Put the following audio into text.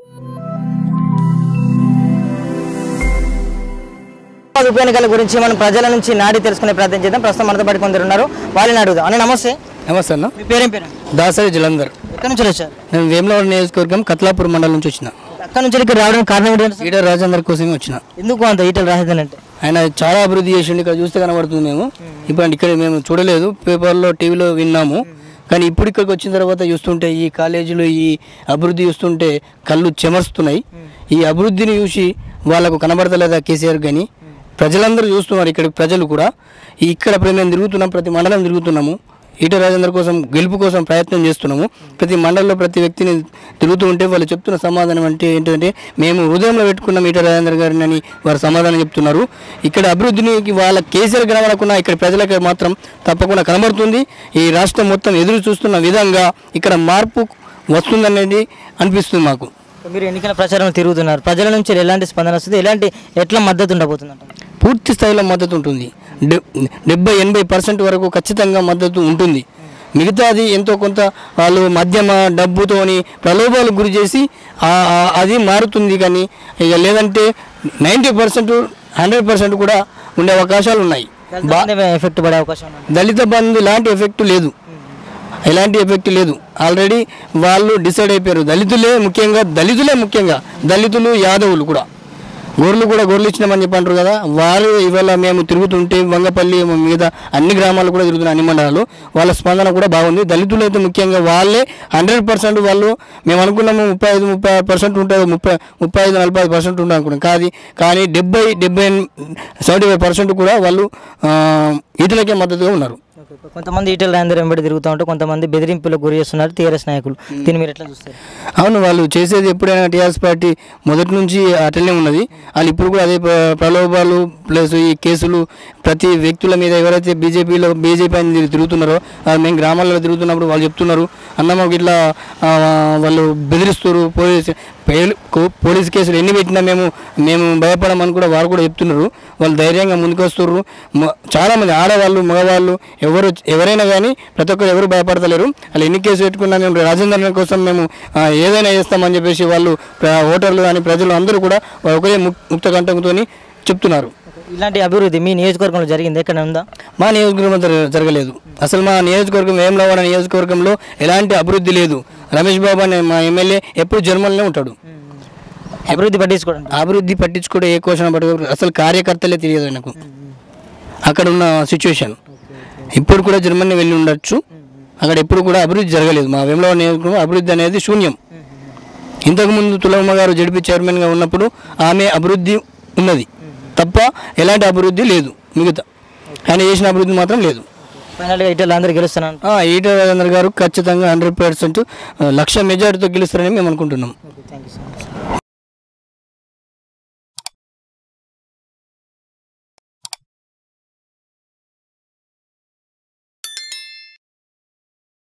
ఉప ఎన్నికల గురించి మనం ప్రజల నుంచి నాడి తెలుసుకునే ప్రయత్నం చేద్దాం ప్రస్తుతం మనతో పాటు కొందరు ఉన్నారు వాళ్ళని అడుగుదాం అన్న నమస్తే నమస్తే అన్న మీ పేరేం పేరు దాసరి జలంధర్ ఎక్కడి నుంచి వచ్చారు నేను వేములవాడ నియోజకవర్గం కత్లాపూర్ మండలం నుంచి వచ్చిన అక్కడి నుంచి ఇక్కడ రావడానికి కారణం ఏంటంటే సార్? ఈడ రాజేందర్ కోసమే వచ్చిన ఎందుకు అంత ఈటలు రాజధాని అంటే ఆయన చాలా అభివృద్ధి చేసిండు ఇక్కడ చూస్తే కనబడుతుంది మేము ఇప్పుడు ఇక్కడ మేము చూడలేదు పేపర్లో టీవీలో విన్నాము కానీ ఇప్పుడు ఇక్కడికి వచ్చిన తర్వాత చూస్తుంటే ఈ కాలేజీలో ఈ అభివృద్ధి చూస్తుంటే కళ్ళు చెమరుస్తున్నాయి ఈ అభివృద్ధిని చూసి వాళ్ళకు కనబడతలేదా కేసీఆర్ కానీ ప్రజలందరూ చూస్తున్నారు ఇక్కడ ప్రజలు కూడా ఈ ఇక్కడ ఇప్పుడు మేము తిరుగుతున్నాం ప్రతి మండలం తిరుగుతున్నాము ఈట రాజేందర్ కోసం గెలుపు కోసం ప్రయత్నం చేస్తున్నాము ప్రతి మండలంలో ప్రతి వ్యక్తిని తిరుగుతూ ఉంటే వాళ్ళు చెప్తున్న సమాధానం అంటే ఏంటంటే మేము హృదయంలో పెట్టుకున్నాం ఈట రాజేందర్ గారిని అని వారు సమాధానం చెప్తున్నారు ఇక్కడ అభివృద్ధిని వాళ్ళ కేసీఆర్ కనబడకుండా ఇక్కడ ప్రజలకు మాత్రం తప్పకుండా కనబడుతుంది ఈ రాష్ట్రం మొత్తం ఎదురు చూస్తున్న విధంగా ఇక్కడ మార్పు వస్తుందనేది అనిపిస్తుంది మాకు మీరు ఎన్నికల ప్రచారం తిరుగుతున్నారు ప్రజల నుంచి ఎలాంటి స్పందన వస్తుంది ఎలాంటి ఎట్లా మద్దతు ఉండబోతుంది అంటారు పూర్తి స్థాయిలో మద్దతు ఉంటుంది డె- డెబ్బై ఎనభై పర్సెంట్ వరకు ఖచ్చితంగా మద్దతు ఉంటుంది మిగతాది ఎంతో కొంత వాళ్ళు మద్యమ డబ్బుతోని ప్రలోభాలకు గురి చేసి ఆ- ఆ- అది మారుతుంది కానీ ఇక లేదంటే నైంటీ పర్సెంట్ హండ్రెడ్ పర్సెంట్ కూడా ఉండే అవకాశాలు ఉన్నాయి బా ఎఫెక్ట్ పడే అవకాశం ఉంది దళిత బంధు లాంటి ఎఫెక్ట్ లేదు ఎలాంటి ఎఫెక్ట్ లేదు ఆల్రెడీ వాళ్ళు డిసైడ్ అయిపోయారు దళితులే ముఖ్యంగా దళితులే ముఖ్యంగా దళితులు యాదవులు కూడా గొర్రెలు కూడా గొర్రెలు ఇచ్చినామని చెప్పి అంటారు కదా వారు ఇవాళ మేము తిరుగుతుంటే వంగపల్లి మిగతా అన్ని గ్రామాలు కూడా తిరుగుతున్న అన్ని మండలాలు వాళ్ళ స్పందన కూడా బాగుంది దళితులు అయితే ముఖ్యంగా వాళ్ళే హండ్రెడ్ పర్సెంట్ వాళ్ళు మేము అనుకున్నాము ముప్పై ఐదు ముప్పై ఆరు పర్సెంట్ ఉంటుంది ముప్పై ముప్పై ఐదు నలభై ఐదు పర్సెంట్ ఉంటుంది అనుకున్నాం కాదు కానీ డెబ్బై డెబ్బై సెవెంటీ ఫైవ్ పర్సెంట్ కూడా వాళ్ళు ఆ, ఈటలకే మద్దతుగా ఉన్నారు ఓకే. కొంతమంది ఈటల రాజేందర్ వెంబడి తిరుగుతూ ఉంటే కొంతమంది బెదిరింపులకు గురి చేస్తున్నారు టీఆర్ఎస్ నాయకులు దీన్ని మీరు ఎట్లా చూస్తారు అవును వాళ్ళు చేసేది ఎప్పుడైనా టీఆర్ఎస్ పార్టీ మొదటి నుంచి అట్లనే ఉన్నది వాళ్ళు ఇప్పుడు కూడా అదే ప్ర- ప్రలోభాలు ప్లస్ ఈ కేసులు ప్రతి వ్యక్తుల మీద ఎవరైతే బీజేపీలో బీజేపీ అని తిరుగుతున్నారో ఆ మేము గ్రామాల్లో తిరుగుతున్నప్పుడు వాళ్ళు చెప్తున్నారు అన్న మాకు ఇట్లా ఆ, వాళ్ళు బెదిరిస్తారు పోలీస్ పేలు- కో- పోలీస్ కేసులు ఎన్ని పెట్టినా మేము మేము భయపడమని కూడా వారు కూడా చెప్తున్నారు వాళ్ళు ధైర్యంగా ముందుకు వస్తున్నారు మ- చాలామంది ఆడవాళ్ళు మగవాళ్ళు ఎవరు ఎవరైనా కానీ ప్రతి ఒక్కరు ఎవరు భయపడతలేరు వాళ్ళు ఎన్ని కేసు పెట్టుకున్నా మేము రాజేంద్ర కోసం మేము ఆ, ఏదైనా చేస్తామని చెప్పేసి వాళ్ళు ప్ర- ఓటర్లు కానీ ప్రజలు అందరూ కూడా ఒకరే ముక్- ముక్త కంఠంతో చెప్తున్నారు ఇలాంటి అభివృద్ధి మీ నియోజకవర్గంలో జరిగింది ఎక్కడ ఉందా మా నియోజకవర్గం జర- జరగలేదు అసలు మా నియోజకవర్గం వేములవాడ నియోజకవర్గంలో ఎలాంటి అభివృద్ధి లేదు రమేష్ బాబు అనే మా ఎమ్మెల్యే ఎప్పుడు జర్మన్లో ఉంటాడు అభివృద్ధి పట్టించుకోవడం అభివృద్ధి పట్టించుకుంటే ఏ క్వశ్చన్ పట్టుకో అసలు కార్యకర్తలే తెలియదు నాకు అక్కడ ఉన్న సిచ్యువేషన్ ఇప్పుడు కూడా జర్మనీ వెళ్ళి ఉండొచ్చు అక్కడ ఎప్పుడు కూడా అభివృద్ధి జరగలేదు మా వేములవాడ నియోజకవర్గం అభివృద్ధి అనేది శూన్యం ఇంతకుముందు తులమ్మ గారు జడిపి చైర్మన్గా ఉన్నప్పుడు ఆమె అభివృద్ధి ఉన్నది తప్ప ఎలాంటి అభివృద్ధి లేదు మిగతా ఆయన చేసిన అభివృద్ధి మాత్రం లేదు ఫైనల్గా ఈటలు అందరూ గెలుస్తున్నాను ఆ, ఈటల రాజేంద్ర గారు ఖచ్చితంగా హండ్రెడ్ పర్సెంట్ లక్ష మెజార్టీతో గెలుస్తారని మేము అనుకుంటున్నాం థ్యాంక్ యూ సో మచ్